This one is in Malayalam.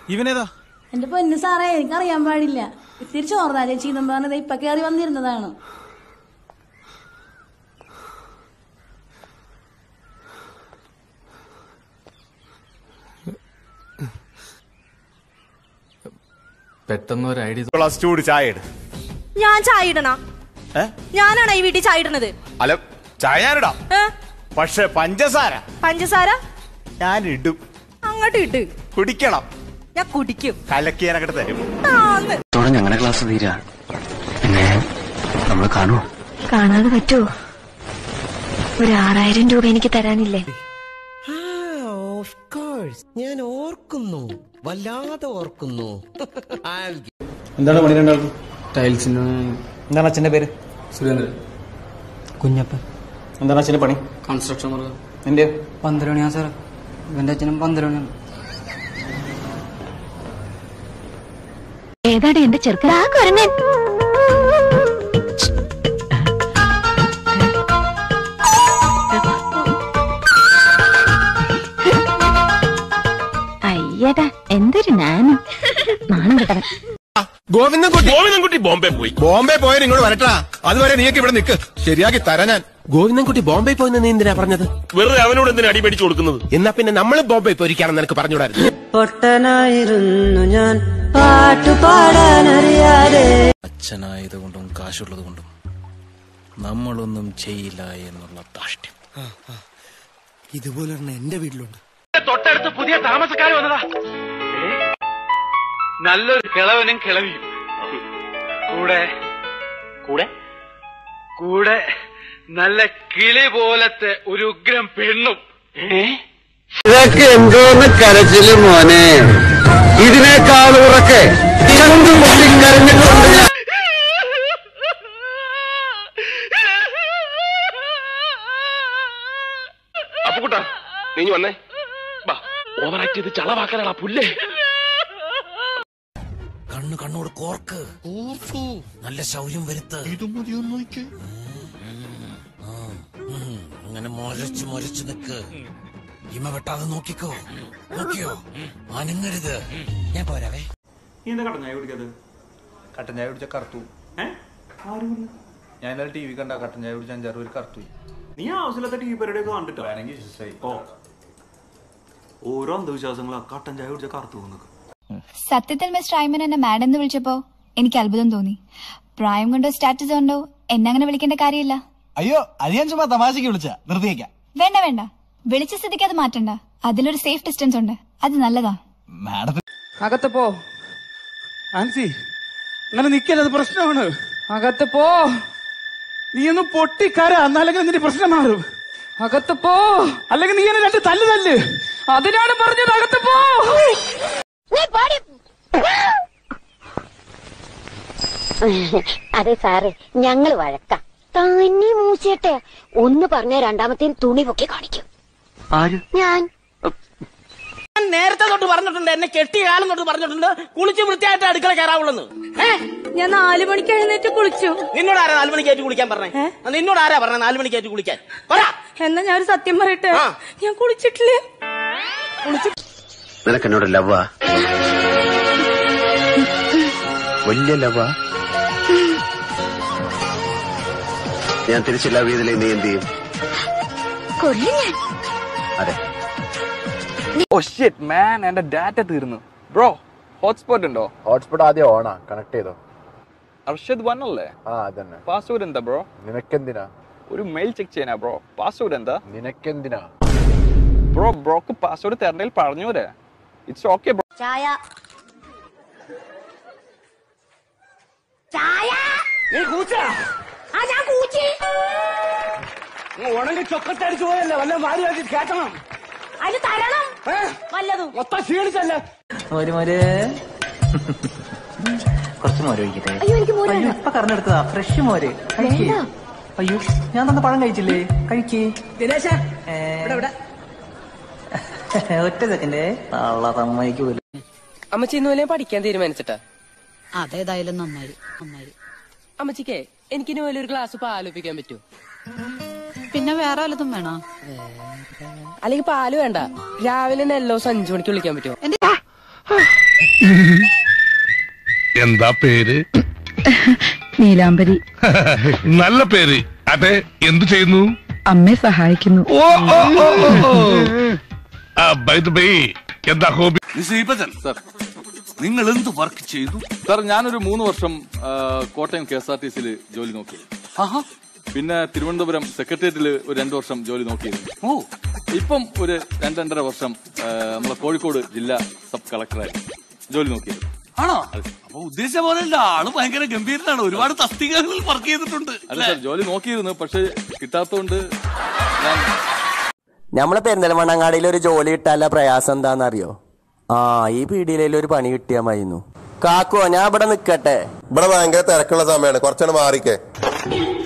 ഇവനേതാ എന്റെ പൊന്നു സാറേ എനിക്കറിയാൻ പാടില്ല ഇത്തിരി ചോർന്നാ ചേച്ചി എന്നും പറഞ്ഞത് ഇപ്പൊ കയറി വന്നിരുന്നതാണ് പെട്ടെന്ന് ഒരു ഐഡിയ പ്ലസ് ടു ചായ ഇട് ഞാൻ ചായ ഇടണ ഏ? ഞാനാണ് ഈ വീട്ടിൽ ചായ ഇടണത് അല്ല ചായ ഞാനിടാം ഏ? പക്ഷെ പഞ്ചസാര പഞ്ചസാര ഞാൻ ഇടും അങ്ങോട്ട് ഇട്ട് കുടിക്കണം ഞാൻ കുടിക്കും കലക്കിയാനൊക്കെ തരും ആന്ന്. ഇതോടെ ഞങ്ങളുടെ ക്ലാസ് തീരാ പിന്നെ നമ്മൾ കാണുമോ കാണാതെ പറ്റുമോ ഒരു ആറായിരം രൂപ എനിക്ക് തരാനില്ലേ ഓഫ് കോഴ്സ് ഞാൻ ഓർക്കുന്നു വല്ലാതെ ഓർക്കുന്നു എന്താണ് പണി രണ്ടാൾക്കും ടൈൽസിന് എന്താണ് അച്ഛന്റെ പേര് സുരേന്ദ്രൻ കുഞ്ഞപ്പൻ എന്താണ് അച്ഛന്റെ പണി കൺസ്ട്രക്ഷൻ വർക്ക് എന്റെ പന്തരണിയാ സാറേ ഇവന്റെ അച്ഛനും പന്തരണിയാണ് ഏതാടി എന്റെ ചെറുക്കൻ ആ കുരങ്ങൻ അയ്യടാ എന്തൊരു നാനും നാണം കിട്ടവൻ ഗോവിന്ദൻകുട്ടി ഗോവിന്ദൻകുട്ടി ബോംബെ പോയി ബോംബെ പോയ നിങ്ങളോട് വരട്ടാ അതുവരെ നീക്ക് ഇവിടെ നിക്ക് ശരിയാക്കി തരാ ഞാൻ ഗോവിന്ദൻകുട്ടി ബോംബെ പോയി നീ എന്തിനാ പറഞ്ഞത് വെറുതെ അവനോട് എന്തിനാ അടി മേടിച്ചു കൊടുക്കുന്നത് എന്നാ പിന്നെ നമ്മൾ ബോംബെ പോയിരിക്കാണെന്ന് നിനക്ക് പറഞ്ഞുകൂടായിരുന്നു പൊട്ടനായിരുന്നു ഞാൻ പാട്ടുപാടാനറിയാതെ അച്ഛനായതുകൊണ്ടും കാശുള്ളത് കൊണ്ടും നമ്മളൊന്നും ചെയ്യില്ല എന്നുള്ള ധാഷ്ട്യം ഇതുപോലെ എന്റെ വീട്ടിലുണ്ട് തൊട്ടടുത്ത് പുതിയ താമസക്കാർ വന്നതാ നല്ലൊരു കിളവനും കിളവിയും കൂടെ കൂടെ കൂടെ നല്ല കിളി പോലത്തെ ഒരു ഉഗ്രം പെണ്ണും ഇതൊക്കെ എന്തോന്ന് കരച്ചില് മോനെ ഇതിനേക്കാൾ ഉറക്കെ ചങ്കും പൊട്ടിക്കരഞ്ഞിട്ടുണ്ട് ഞാൻ. അപ്പുക്കുട്ടാ നീ വന്നേ ബാ ഓവറാക്ട് ചെയ്ത് ചളവാക്കാനാ പുല്ലേ കണ്ണു കണ്ണോട് കോർക്ക് നല്ല ശൗര്യം വരുത്ത് ഉം, അങ്ങനെ മൊരച്ച് മൊരച്ച് നിക്ക് ഇമ വെട്ടാതെ നോക്കിക്കോ നോക്കിയോ അനങ്ങരുത് ഞാൻ പോരാവേ കട്ടൻ ചായ കുടിച്ച കറുത്തു ഞാൻ ഇന്നലെ ടി വി കണ്ട കട്ടൻ ചായ കുടിച്ച അഞ്ചാറ് പേര് കറുത്തു നീ ആവശ്യമില്ലാത്ത ടി വി പരിപാടി ഒക്കെ കണ്ടിട്ടോ വേണമെങ്കിൽ വിശ്വസിച്ചായി. ഓ ഓരോ അന്ധവിശ്വാസങ്ങളാ കട്ടൻ ചായ കുടിച്ച കറുത്തു പോകുന്നത് സത്യത്തിൽ മിസ്റ്റർ ഐമൻ എന്നെ മാഡം എന്ന് വിളിച്ചപ്പോ എനിക്ക് അത്ഭുതം തോന്നി പ്രായം കൊണ്ടോ സ്റ്റാറ്റസ് കൊണ്ടോ എന്നെ അങ്ങനെ വിളിക്കേണ്ട കാര്യമില്ല അയ്യോ അത് ഞാൻ ചുമ്മാ തമാശക്ക് വിളിച്ച നിർത്തിയേക്കാം വേണ്ട വേണ്ട വിളിച്ച സ്ഥിതിക്ക് അത് മാറ്റണ്ട അതിലൊരു സേഫ് ഡിസ്റ്റൻസ് ഉണ്ട് അത് നല്ലതാ മാഡത്തിന് അകത്ത് പോ ആൻസി അങ്ങനെ നിക്കരുത് പ്രശ്നമാണ് അകത്ത് പോ നീ ഒന്ന് പൊട്ടിക്കര എന്നാലെങ്കിലും നിന്റെ പ്രശ്നം മാറും അകത്ത് പോ അല്ലെങ്കിൽ നീ എന്നെ രണ്ട് തല്ല് തല്ല് അതിനാണ് പറഞ്ഞത് അകത്ത് പോ അതെ സാറേ ഞങ്ങൾ വഴക്കാം തന്നെ മൂച്ചേട്ടെ ഒന്ന് പറഞ്ഞ രണ്ടാമത്തെ തുണി പൊക്കി കാണിക്കും ഞാൻ ഞാൻ നേരത്തെ തൊട്ട് പറഞ്ഞിട്ടുണ്ട് എന്നെ കെട്ടിയ കാലം തൊട്ട് പറഞ്ഞിട്ടുണ്ട് കുളിച്ച് വൃത്തിയായിട്ട് അടുക്കള കയറാവുള്ളൂ ഞാൻ നാലു മണിക്ക് എഴുന്നേറ്റ് കുളിച്ചു നിന്നോട് ആരാ നാലു മണിക്കായിട്ട് കുളിക്കാൻ പറഞ്ഞേ ആ, നിന്നോട് ആരാ പറഞ്ഞ നാലു മണിക്കായിട്ട് കുളിക്കാൻ പറ എന്നാ ഞാൻ ഒരു സത്യം പറയട്ടെ ആ. ഞാൻ കുളിച്ചിട്ടില്ല നിനക്ക് എന്നോട് ലവാ വലിയ ലവാ ഞാൻ തിരിച്ച് ലവ് ചെയ്തില്ലേ നീ എന്ത് ചെയ്യും കൊല്ലും ഞാൻ അതെ ഓ ഷിറ്റ് മാൻ എന്റെ ഡാറ്റ തീർന്നു ബ്രോ ഹോട്ട്സ്പോട്ട് ഉണ്ടോ ഹോട്ട്സ്പോട്ട് ആദ്യം ഓണാ കണക്ട് ചെയ്തോ അർഷദ് വൺ അല്ലേ ആ അതന്നെ പാസ്വേഡ് എന്താ ബ്രോ നിനക്കെന്തിനാ ഒരു മെയിൽ ചെക്ക് ചെയ്യാനാ ബ്രോ പാസ്വേഡ് എന്താ നിനക്കെന്തിനാ ബ്രോ ബ്രോക്ക് പാസ്വേഡ് തരണ്ടേൽ പറഞ്ഞൂരെ ഇറ്റ്സ് ഓക്കെ ബ്രോ ചായ നീ കൂച്ച ആ ഞാൻ കൂച്ചി ഉണങ്ങി ചൊക്കത്തടിച്ചു പോയല്ലേ വല്ല വാരി വാരി കേട്ടണം അത് തരണം വല്ലതും മൊത്തം ക്ഷീണിച്ചല്ലേ മോര് മോര് കുറച്ച് മോര് ഒഴിക്കട്ടെ അയ്യോ എനിക്ക് മോര് അയ്യോ ഇപ്പൊ കറന്നെടുത്തതാ ഫ്രഷ് മോര് കഴിക്ക്. വേണ്ട. അയ്യോ ഞാൻ തന്ന പഴം കഴിച്ചില്ലേ കഴിക്ക് ദിനേശ ഒറ്റ സെക്കൻഡ് തള്ള തമ്മയ്ക്ക് പോലും അമ്മച്ചി ഇന്ന് വല്ലതും പഠിക്കാൻ തീരുമാനിച്ചിട്ടാ അതേതായാലും നന്നായി നന്നായി അമ്മച്ചിക്കേ എനിക്ക് ഇനി വലിയൊരു ഗ്ലാസ് പാലോപിക്കാൻ പറ്റൂ പിന്നെ വേറെ വല്ലതും വേണോ അല്ലെങ്കിൽ പാല് വേണ്ട രാവിലെ നെല്ലോ അഞ്ചു മണിക്ക് വിളിക്കാൻ പറ്റുമോ എന്താ പേര് നീലാംബരി നല്ല പേര് അതെ എന്തു ചെയ്യുന്നു അമ്മയെ സഹായിക്കുന്നു ഓ ഓ ഓ, ഓ, ഓ. ബൈ ദ ബൈ എന്താ ഹോബി സർ നിങ്ങൾ എന്ത് വർക്ക് ചെയ്തു സാർ ഞാനൊരു മൂന്ന് വർഷം ആ, Kottayam K S R T സിയിൽ ജോലി നോക്കി പിന്നെ തിരുവനന്തപുരം സെക്രട്ടേറിയറ്റിൽ ഒരു രണ്ടു വർഷം ജോലി നോക്കിയിരുന്നു ഓ ഇപ്പം ഒരു രണ്ടര വർഷം ആ, നമ്മളെ കോഴിക്കോട് ജില്ലാ സബ് കളക്ടറായി ജോലി നോക്കിയിരുന്നു ആണോ അപ്പൊ ഉദ്ദേശിച്ച പോലെ അല്ല ആള് ഭയങ്കര ഗംഭീരനാണ് ഒരുപാട് തസ്തികകളിൽ വർക്ക് ചെയ്തിട്ടുണ്ട് അല്ല സാർ ജോലി നോക്കിയിരുന്നു പക്ഷെ കിട്ടാത്തോണ്ട് ഞാൻ നമ്മളെ പെരിന്തൽമണ്ണങ്ങാടിയിൽ ഒരു ജോലി കിട്ടാനുള്ള പ്രയാസം എന്താണെന്നറിയോ ആ ഈ പീടിയിലേലും ഒരു പണി കിട്ടിയാ മതിന്നു കാക്കോ ഞാൻ ഇവിടെ നിക്കട്ടെ ഇവിടെ ഭയങ്കര തിരക്കുള്ള സമയമാണ് കുറച്ചാണ് മാറിക്കേ